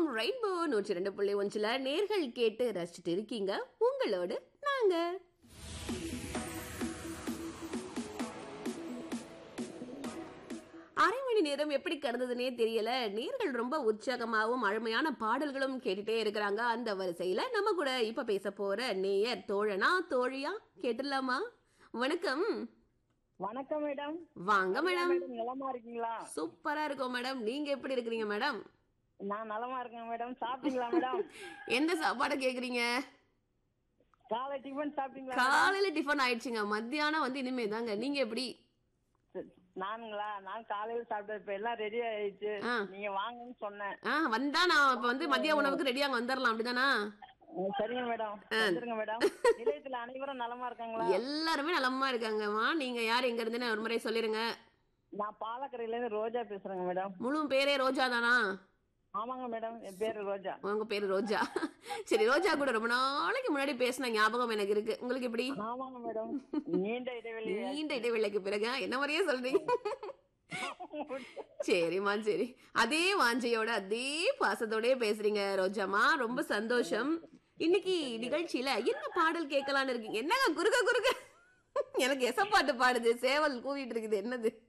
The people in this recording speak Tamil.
எஃப்எம் ரெயின்போ நூற்றி ரெண்டு புள்ளி ஒன்றில் நேர்கள் கேட்டு ரசிச்சுட்டு இருக்கீங்க உங்களோடு நாங்க அரை மணி நேரம் எப்படி கடந்ததுனே தெரியல நேர்கள் ரொம்ப உற்சாகமாகவும் அருமையான பாடல்களும் கேட்டுட்டே இருக்கிறாங்க அந்த வரிசையில நம்ம கூட இப்ப பேச போற நேயர் தோழனா தோழியா கேட்டுடலாமா வணக்கம் வணக்கம் மேடம் வாங்க மேடம் மேடம் நலமா இருக்கீங்களா சூப்பரா இருக்கோம் மேடம் நீங்க எப்படி இருக்கிறீங்க மேடம் நான் நலமா இருக்கேன் மேடம் சாப்பிட்டீங்களா மேடம் எந்த சாப்பாடை கேக்குறீங்க காலை டிஃபன் சாப்பிட்டீங்களா காலையில டிஃபன் ஆயிடுச்சுங்க மத்தியானம் வந்து இனிமே தாங்க நீங்க எப்படி சரி, நானுங்களா நான் காலையில சாப்பிட்டேன் இப்ப எல்லாம் ரெடி ஆயிடுச்சு ஆ. நீங்க வாங்கன்னு சொன்னேன் ஆ வந்தா நான் இப்ப வந்து மதிய உணவுக்கு ரெடியா அங்க வந்துடலாம் அப்படிதானா ம், சரிங்க மேடம் வந்துருங்க மேடம் நிலையத்துல அனைவரும் நலமா இருக்காங்களா எல்லாருமே நலமா இருக்காங்கம்மா நீங்க யார் எங்க இருந்துன்னு ஒரு முறை சொல்லிருங்க நான் பாலக்கரையில இருந்து ரோஜா பேசுறேங்க மேடம் முழு பேரே ரோஜா தானா ஆமாங்க மேடம் என் பேரு ரோஜா உங்க பேரு ரோஜா சரி ரோஜா கூட ரொம்ப நாளைக்கு முன்னாடி பேசின ஞாபகம் எனக்கு இருக்கு உங்களுக்கு எப்படி ஆமாங்க மேடம் நீண்ட இடைவெளி நீண்ட இடைவேளைக்கு பிறகு என்ன மாதிரியே சொல்றீங்க சரிம்மா சரி அதே வாஞ்சையோட அதே பாசத்தோடயே பேசுறீங்க ரோஜாமா ரொம்ப சந்தோஷம் இன்னைக்கு நிகழ்ச்சியில என்ன பாடல் கேட்கலான்னு இருக்கீங்க என்னங்க குறுக்க குறுக்க எனக்கு எசப்பாட்டு பாடுது சேவல் கூவிட்டு இருக்குது என்னது